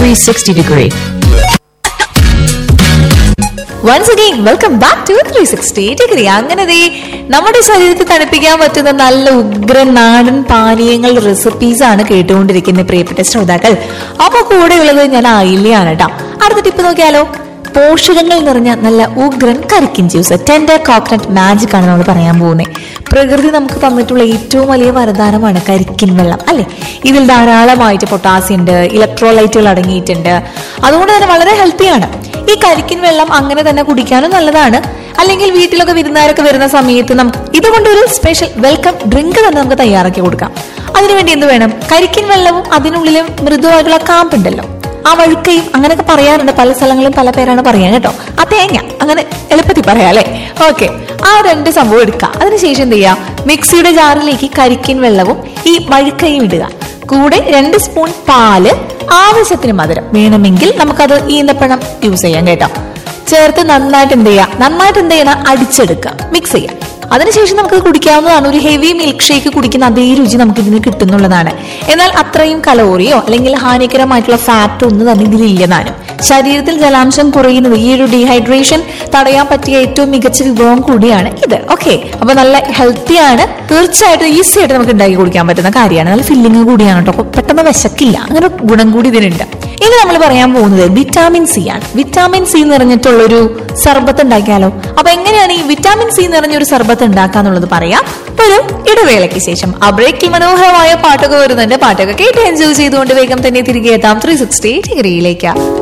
360 degree. Once again welcome back to three sixty degree അങ്ങനെ ദേ നമ്മുടെ ശരീരത്തിൽ തണുപ്പിക്കാൻ പറ്റുന്ന നല്ല ഉഗ്രൻ നാടൻ പാനീയങ്ങൾ റെസിപ്പീസ് ആണ് കേട്ടുകൊണ്ടിരിക്കുന്ന പ്രിയപ്പെട്ട ശ്രോതാക്കൾ അപ്പൊ കൂടെയുള്ളത് ഞാൻ ആയില്യാണ് കേട്ടോ അടുത്ത ടിപ്പ് നോക്കിയാലോ പോഷകങ്ങൾ നിറഞ്ഞ നല്ല ഉഗ്രൻ കരിക്കിൻ ജ്യൂസ് ടെൻഡർ കോക്കനട്ട് മാജിക് ആണ് നമ്മൾ പറയാൻ പോകുന്നത് പ്രകൃതി നമുക്ക് തന്നിട്ടുള്ള ഏറ്റവും വലിയ വരദാനമാണ് കരിക്കിൻ വെള്ളം അല്ലെ ഇതിൽ ധാരാളമായിട്ട് പൊട്ടാസ്യം ഉണ്ട് ഇലക്ട്രോലൈറ്റുകൾ അടങ്ങിയിട്ടുണ്ട് അതുകൊണ്ട് തന്നെ വളരെ ഹെൽത്തിയാണ് ഈ കരിക്കിൻ വെള്ളം അങ്ങനെ തന്നെ കുടിക്കാനും നല്ലതാണ് അല്ലെങ്കിൽ വീട്ടിലൊക്കെ വിരുന്നുകാരൊക്കെ വരുന്ന സമയത്ത് നമുക്ക് ഇതുകൊണ്ടൊരു സ്പെഷ്യൽ വെൽക്കം ഡ്രിങ്ക് തന്നെ നമുക്ക് തയ്യാറാക്കി കൊടുക്കാം അതിനുവേണ്ടി എന്ത് വേണം കരിക്കിൻ വെള്ളവും അതിനുള്ളിലും മൃദുവായിട്ടുള്ള കാമ്പുണ്ടല്ലോ ആ വഴുക്കയും അങ്ങനെയൊക്കെ പറയാറുണ്ട് പല സ്ഥലങ്ങളിലും പല പേരാണ് പറയാൻ കേട്ടോ ആ തേങ്ങ അങ്ങനെ എളുപ്പത്തിൽ പറയാം അല്ലെ ഓക്കെ ആ രണ്ട് സംഭവം എടുക്കുക അതിനുശേഷം എന്ത് ചെയ്യുക മിക്സിയുടെ ജാറിലേക്ക് കരിക്കിൻ വെള്ളവും ഈ വഴുക്കയും ഇടുക കൂടെ രണ്ട് സ്പൂൺ പാല് ആവശ്യത്തിന് മധുരം വേണമെങ്കിൽ നമുക്കത് ഈന്തപ്പഴം യൂസ് ചെയ്യാം കേട്ടോ ചേർത്ത് നന്നായിട്ട് എന്ത് ചെയ്യുക നന്നായിട്ട് എന്ത് ചെയ്യണം അടിച്ചെടുക്കുക മിക്സ് ചെയ്യുക അതിനുശേഷം നമുക്ക് കുടിക്കാവുന്നതാണ് ഒരു ഹെവി മിൽക്ക് ഷേക്ക് കുടിക്കുന്ന അതേ രുചി നമുക്ക് ഇതിന് കിട്ടുന്നുള്ളതാണ് എന്നാൽ അത്രയും കലോറിയോ അല്ലെങ്കിൽ ഹാനികരമായിട്ടുള്ള ഫാറ്റോ ഒന്നും തന്നെ ഇതിലില്ലെന്നാനും ശരീരത്തിൽ ജലാംശം കുറയുന്നത് ഈ ഒരു ഡീഹൈഡ്രേഷൻ തടയാൻ പറ്റിയ ഏറ്റവും മികച്ച വിഭവം കൂടിയാണ് ഇത് ഓക്കെ അപ്പൊ നല്ല ഹെൽത്തി ആണ് തീർച്ചയായിട്ടും ഈസി ആയിട്ട് നമുക്ക് ഉണ്ടാക്കി കുടിക്കാൻ പറ്റുന്ന കാര്യമാണ് നല്ല ഫില്ലിങ് കൂടിയാണ് കേട്ടോ അപ്പൊ പെട്ടെന്ന് വിശക്കില്ല അങ്ങനെ ഒരു ഗുണം കൂടി ഇതിനുണ്ട് ഇനി നമ്മൾ പറയാൻ പോകുന്നത് വിറ്റാമിൻ സി ആണ് വിറ്റാമിൻ സി നിറഞ്ഞിട്ടുള്ള ഒരു സർബത്ത് ഉണ്ടാക്കിയാലോ അപ്പൊ എങ്ങനെയാണ് ഈ വിറ്റാമിൻ സി നിറഞ്ഞ ഒരു സർബത്ത് ഉണ്ടാക്കാന്നുള്ളത് പറയാം അപ്പൊ ഒരു ഇടവേളയ്ക്ക് ശേഷം ആ ബ്രേക്കിൽ മനോഹരമായ പാട്ടൊക്കെ വരുന്നുണ്ട് പാട്ടൊക്കെ കേട്ട് എൻജോയ് ചെയ്തുകൊണ്ട് വേഗം തന്നെ തിരികെ എത്താം ത്രീ സിക്സ്റ്റി ഡിഗ്രിയിലേക്ക്